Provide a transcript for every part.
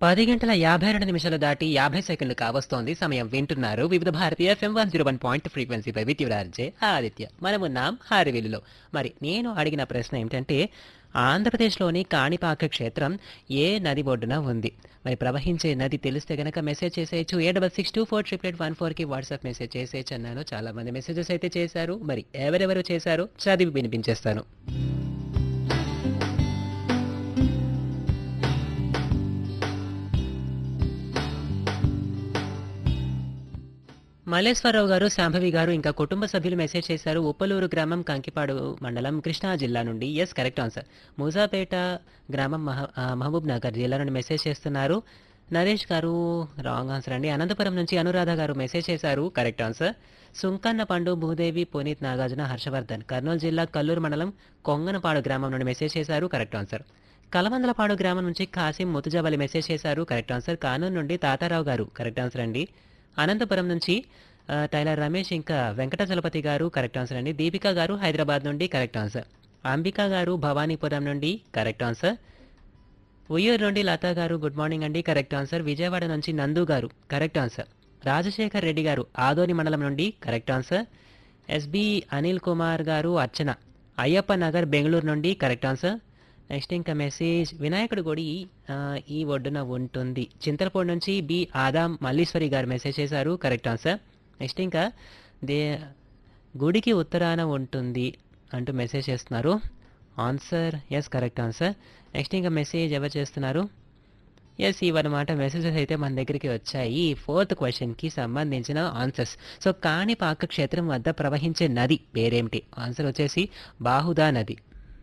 పది గంటల యాభై రెండు నిమిషాలు దాటి యాభై సెకండ్లు కావస్తోంది సమయం వింటున్నారు వివిధ భారతీయ FM one zero one point ఫ్రీక్వెన్సీపై విత్యురార్జే ఆదిత్య మనమున్నాం హారివిల్లులో మరి నేను అడిగిన ప్రశ్న ఏమిటంటే ఆంధ్రప్రదేశ్లోని కాణిపాక క్షేత్రం ఏ నది ఒడ్డున ఉంది మరి ప్రవహించే నది తెలిస్తే గనక మెసేజ్ చేసేయచ్చు ఏ double six two four triple eight one ఫోర్కి వాట్సాప్ మెసేజ్ చేసేయచ్చు అన్నాను చాలా మంది మెసేజెస్ అయితే చేశారు మరి ఎవరెవరు చేశారో చదివి వినిపించేస్తాను మల్లేశ్వరరావు గారు శాంభవి గారు ఇంకా కుటుంబ సభ్యులు మెసేజ్ చేశారు ఉప్పలూరు గ్రామం కంకిపాడు మండలం కృష్ణా జిల్లా నుండి ఎస్ కరెక్ట్ ఆన్సర్ మూసాపేట గ్రామం మహ ఆ, మహబూబ్ నగర్ జిల్లా నుండి మెసేజ్ చేస్తున్నారు నరేష్ గారు రాంగ్ ఆన్సర్ అండి అనంతపురం నుంచి అనురాధ గారు మెసేజ్ చేశారు కరెక్ట్ ఆన్సర్ సుంకన్న పండు భూదేవి పునీత్ నాగార్జున హర్షవర్ధన్ కర్నూలు జిల్లా కల్లూరు మండలం కొంగనపాడు గ్రామం నుండి మెసేజ్ చేశారు కరెక్ట్ ఆన్సర్ కలమందలపాడు గ్రామం నుంచి కాసిం ముతుజవలి మెసేజ్ చేశారు కరెక్ట్ ఆన్సర్ కానూన్ నుండి తాతారావు గారు కరెక్ట్ ఆన్సర్ అండి అనంతపురం నుంచి ఆ, టైలర్ రమేష్ ఇంకా వెంకట చలపతి గారు కరెక్ట్ ఆన్సర్ అండి దీపిక గారు హైదరాబాద్ నుండి కరెక్ట్ ఆన్సర్ అంబిక గారు భవానీపురం నుండి కరెక్ట్ ఆన్సర్ ఉయ్యూరు నుండి లతా గారు గుడ్ మార్నింగ్ అండి కరెక్ట్ ఆన్సర్ విజయవాడ నుంచి నందు గారు కరెక్ట్ ఆన్సర్ రాజశేఖర్ రెడ్డి గారు ఆదోని మండలం నుండి correct answer S B Anil Kumar garu Archana Ayyappa Nagar Bengaluru నుండి కరెక్ట్ ఆన్సర్ నెక్స్ట్ ఇంకా మెసేజ్ వినాయకుడి గుడి ఆ, ఈ ఒడ్డున ఉంటుంది చింతలపూడి నుంచి బి ఆదాం మల్లీశ్వరి గారు మెసేజ్ చేశారు కరెక్ట్ ఆన్సర్ నెక్స్ట్ ఇంకా దే గుడికి ఉత్తరాన ఉంటుంది అంటూ మెసేజ్ చేస్తున్నారు answer yes correct answer next ఇంకా మెసేజ్ ఎవరు చేస్తున్నారు ఎస్ ఇవన్నమాట మెసేజెస్ అయితే మన దగ్గరికి వచ్చాయి ఈ ఫోర్త్ క్వశ్చన్కి సంబంధించిన ఆన్సర్స్ సో కాణిపాక క్షేత్రం వద్ద ప్రవహించే నది పేరేమిటి ఆన్సర్ వచ్చేసి బాహుదా నది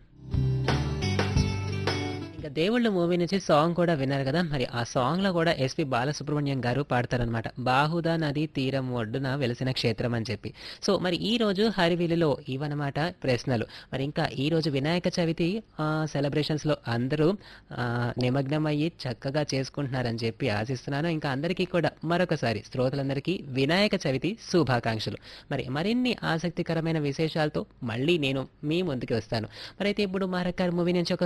ఇంకా దేవుళ్ళు మూవీ నుంచి సాంగ్ కూడా విన్నారు కదా మరి ఆ సాంగ్ లో కూడా ఎస్పి బాలసుబ్రహ్మణ్యం గారు పాడతారనమాట బాహుదా నది తీరం ఒడ్డున వెలిసిన క్షేత్రం అని చెప్పి సో మరి ఈ రోజు హరివిలులో ఇవన్నమాట ప్రశ్నలు మరి ఇంకా ఈ రోజు వినాయక చవితి సెలబ్రేషన్స్ లో అందరూ ఆ, నిమగ్నం అయ్యి చక్కగా చేసుకుంటున్నారని చెప్పి ఆశిస్తున్నాను ఇంకా అందరికీ కూడా మరొకసారి శ్రోతలందరికీ వినాయక చవితి శుభాకాంక్షలు మరి మరిన్ని ఆసక్తికరమైన విశేషాలతో మళ్ళీ నేను మీ ముందుకు వస్తాను మరి అయితే ఇప్పుడు మరొక మూవీ నుంచి ఒక